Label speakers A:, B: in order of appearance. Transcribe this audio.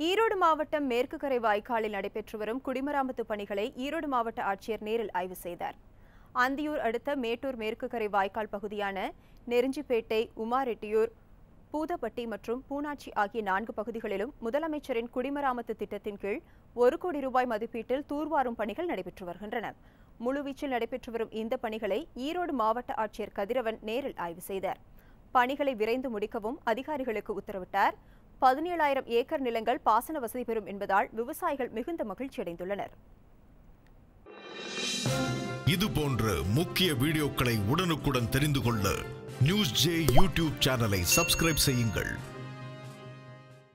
A: ஈரோடு மாவட்டம் மேற்கு கரை வாய்க்காலில் நடைபெற்று வரும் குடிமராமத்து பணிகளை ஈரோடு மாவட்ட ஆட்சியர் நேரில் ஆய்வு செய்தார் அந்தியூர் அடுத்த மேட்டூர் மேற்கு கரை வாய்க்கால் பகுதியான நெருஞ்சிப்பேட்டை உமாரெட்டியூர் பூதப்பட்டி மற்றும் பூனாச்சி ஆகிய நான்கு பகுதிகளிலும் முதலமைச்சரின் குடிமராமத்து திட்டத்தின் கீழ் ஒரு கோடி ரூபாய் மதிப்பீட்டில் தூர்வாரும் பணிகள் நடைபெற்று வருகின்றன முழுவீச்சில் நடைபெற்று வரும் இந்த பணிகளை ஈரோடு மாவட்ட ஆட்சியர் கதிரவன் நேரில் ஆய்வு செய்தார் பணிகளை விரைந்து முடிக்கவும் அதிகாரிகளுக்கு உத்தரவிட்டார் பதினேழாயிரம் ஏக்கர் நிலங்கள் பாசன வசதி பெறும் என்பதால் விவசாயிகள் மிகுந்த மகிழ்ச்சியடைந்துள்ளனர்
B: இது போன்ற முக்கிய வீடியோக்களை உடனுக்குடன் தெரிந்து கொள்ள நியூஸ் ஜே யூடியூப் சேனலை சப்ஸ்கிரைப் செய்யுங்கள்